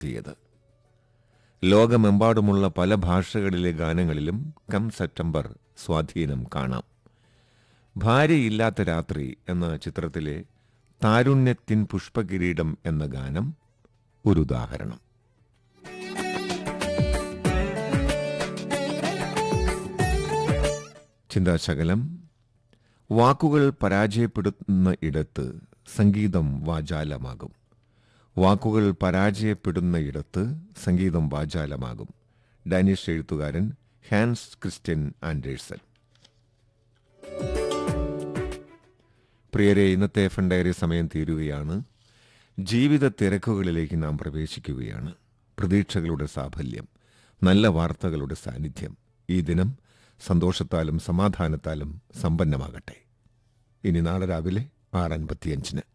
എത്തിയത് ലോകമെമ്പാടുമുള്ള പല ഭാഷകളിലെ ഗാനങ്ങളിലും കം സെപ്റ്റംബർ സ്വാധീനം കാണാം ഭാര്യയില്ലാത്ത രാത്രി എന്ന ചിത്രത്തിലെ താരുണ്യത്തിൻ പുഷ്പകിരീടം എന്ന ഗാനം ഒരു ഉദാഹരണം ചിന്താശകലം വാക്കുകൾ പരാജയപ്പെടുന്ന ഇടത്ത് സംഗീതം വാചാലമാകും വാക്കുകൾ പരാജയപ്പെടുന്ന ഇടത്ത് സംഗീതം വാചാലമാകും ഡാനിഷ് എഴുത്തുകാരൻ ഹാൻസ് ക്രിസ്ത്യൻ ആൻഡേഴ്സൺ പ്രിയരെ ഇന്നത്തെ എഫ് ഡയറി സമയം തീരുകയാണ് ജീവിത തിരക്കുകളിലേക്ക് നാം പ്രവേശിക്കുകയാണ് പ്രതീക്ഷകളുടെ സാഫല്യം നല്ല വാർത്തകളുടെ സാന്നിധ്യം ഈ ദിനം സന്തോഷത്താലും സമാധാനത്താലും സമ്പന്നമാകട്ടെ ഇനി നാളെ രാവിലെ ആറ് അൻപത്തിയഞ്ചിന്